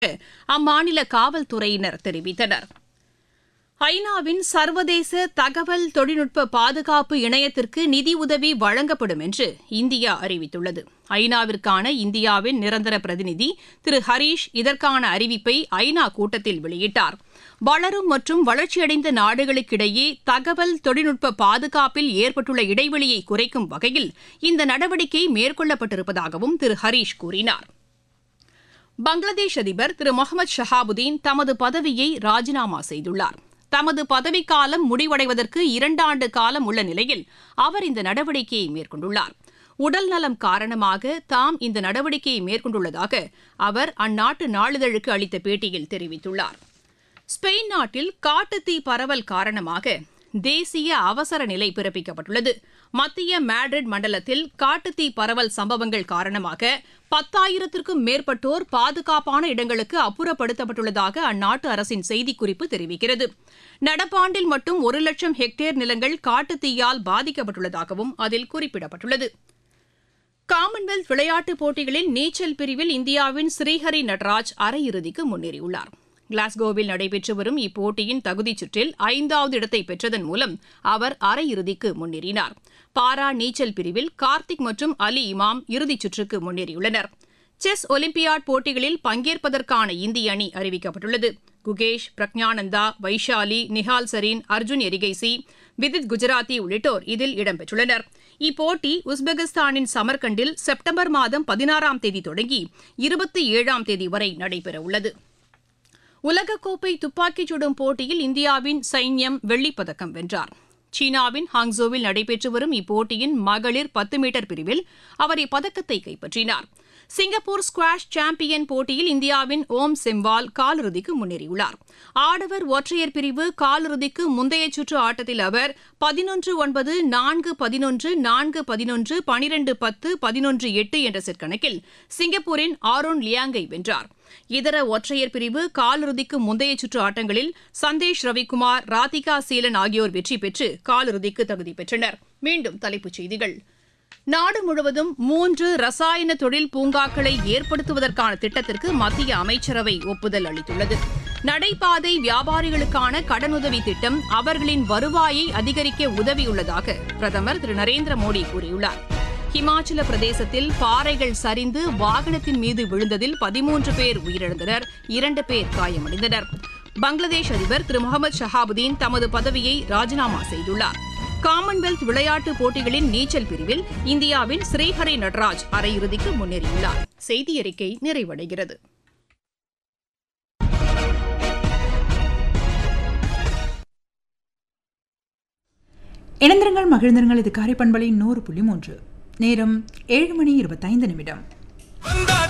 அம்மாநில காவல்துறையினர் தெரிவித்தனர் ஐநாவின் சர்வதேச தகவல் தொழில்நுட்ப பாதுகாப்பு இணையத்திற்கு நிதியுதவி வழங்கப்படும் என்று இந்தியா அறிவித்துள்ளது ஐநாவிற்கான இந்தியாவின் நிரந்தர பிரதிநிதி திரு ஹரீஷ் இதற்கான அறிவிப்பை ஐநா கூட்டத்தில் வெளியிட்டார் வளரும் மற்றும் வளர்ச்சியடைந்த நாடுகளுக்கிடையே தகவல் தொழில்நுட்ப பாதுகாப்பில் ஏற்பட்டுள்ள இடைவெளியை குறைக்கும் வகையில் இந்த நடவடிக்கை மேற்கொள்ளப்பட்டிருப்பதாகவும் திரு ஹரீஷ் கூறினார் பங்களாதேஷ் அதிபர் திரு முகமது ஷஹாபுதீன் தமது பதவியை ராஜினாமா செய்துள்ளார் தமது பதவிக்காலம் முடிவடைவதற்கு இரண்டாண்டு காலம் உள்ள நிலையில் அவர் இந்த நடவடிக்கையை மேற்கொண்டுள்ளார் உடல் நலம் காரணமாக தாம் இந்த நடவடிக்கையை மேற்கொண்டுள்ளதாக அவர் அந்நாட்டு நாளிதழுக்கு அளித்த பேட்டியில் தெரிவித்துள்ளார் ஸ்பெயின் நாட்டில் காட்டுத்தீ பரவல் காரணமாக தேசிய அவசர நிலை பிறப்பிக்கப்பட்டுள்ளது மத்திய மேட்ரிட் மண்டலத்தில் காட்டுத்தீ பரவல் சம்பவங்கள் காரணமாக பத்தாயிரத்திற்கும் மேற்பட்டோர் பாதுகாப்பான இடங்களுக்கு அப்புறப்படுத்தப்பட்டுள்ளதாக அந்நாட்டு அரசின் செய்திக்குறிப்பு தெரிவிக்கிறது நடப்பாண்டில் மட்டும் ஒரு லட்சம் ஹெக்டேர் நிலங்கள் காட்டுத்தீயால் பாதிக்கப்பட்டுள்ளதாகவும் அதில் குறிப்பிடப்பட்டுள்ளது காமன்வெல்த் விளையாட்டுப் போட்டிகளில் நீச்சல் பிரிவில் இந்தியாவின் ஸ்ரீஹரி நடராஜ் அரையிறுதிக்கு முன்னேறியுள்ளார் கிளாஸ்கோவில் நடைபெற்று வரும் இப்போட்டியின் தகுதிச் சுற்றில் ஐந்தாவது இடத்தை பெற்றதன் மூலம் அவர் அரையிறுதிக்கு முன்னேறினார் பாரா நீச்சல் பிரிவில் கார்த்திக் மற்றும் அலி இமாம் இறுதிச் சுற்றுக்கு முன்னேறியுள்ளனர் செஸ் ஒலிம்பியாட் போட்டிகளில் பங்கேற்பதற்கான இந்திய அணி அறிவிக்கப்பட்டுள்ளது குகேஷ் பிரக்ஞானந்தா வைஷாலி நிஹால் சரீன் அர்ஜுன் எரிகைசி விதித் குஜராத்தி உள்ளிட்டோர் இதில் இடம்பெற்றுள்ளனர் இப்போட்டி உஸ்பெகிஸ்தானின் சமர்கண்டில் செப்டம்பர் மாதம் பதினாறாம் தேதி தொடங்கி இருபத்தி ஏழாம் தேதி வரை நடைபெறவுள்ளது உலகக்கோப்பை துப்பாக்கிச் சுடும் போட்டியில் இந்தியாவின் சைன்யம் வெள்ளிப்பதக்கம் வென்றார் சீனாவின் ஹாங்ஸோவில் நடைபெற்று வரும் இப்போட்டியின் மகளிர் பத்து மீட்டர் பிரிவில் அவர் இப்பதக்கத்தை கைப்பற்றினார் சிங்கப்பூர் ஸ்குவாஷ் சாம்பியன் போட்டியில் இந்தியாவின் ஓம் செம்வால் காலிறுதிக்கு முன்னேறியுள்ளார் ஆடவர் ஒற்றையர் பிரிவு காலிறுதிக்கு முந்தைய சுற்று ஆட்டத்தில் அவர் பதினொன்று ஒன்பது நான்கு பதினொன்று நான்கு பதினொன்று பனிரெண்டு பத்து பதினொன்று எட்டு என்ற செட் கணக்கில் சிங்கப்பூரின் ஆரோன் லியாங்கை வென்றார் இதர ஒற்றையர் பிரிவு காலிறுதிக்கு முந்தைய சுற்று ஆட்டங்களில் சந்தேஷ் ரவிக்குமார் ராதிகா சீலன் ஆகியோர் வெற்றி பெற்று காலிறுதிக்கு தகுதி பெற்றனர் மீண்டும் தலைப்புச் செய்திகள் நாடு முழுவதும் மூன்று ரசாயன தொழில் பூங்காக்களை ஏற்படுத்துவதற்கான திட்டத்திற்கு மத்திய அமைச்சரவை ஒப்புதல் அளித்துள்ளது நடைபாதை வியாபாரிகளுக்கான கடனுதவி திட்டம் அவர்களின் வருவாயை அதிகரிக்க உதவியுள்ளதாக பிரதமர் திரு நரேந்திர மோடி கூறியுள்ளார் ஹிமாச்சல பிரதேசத்தில் பாறைகள் சரிந்து வாகனத்தின் மீது விழுந்ததில் பதிமூன்று பேர் உயிரிழந்தனர் இரண்டு பேர் காயமடைந்தனர் பங்களாதேஷ் அதிபர் திரு முகமது ஷஹாபுதீன் தமது பதவியை ராஜினாமா செய்துள்ளார் காமன்வெல்த் விளையாட்டுப் போட்டிகளின் நீச்சல் பிரிவில் இந்தியாவின் ஸ்ரீஹரி நடராஜ் அரையிறுதிக்கு முன்னேறியுள்ளார் செய்தி அறிக்கை நிறைவடைகிறது இணைந்திருங்கள் மகிழ்ந்திருங்கள் இது காரைப்பண்பலை நூறு புள்ளி மூன்று நேரம் ஏழு மணி இருபத்தைந்து நிமிடம் வந்தாச்சு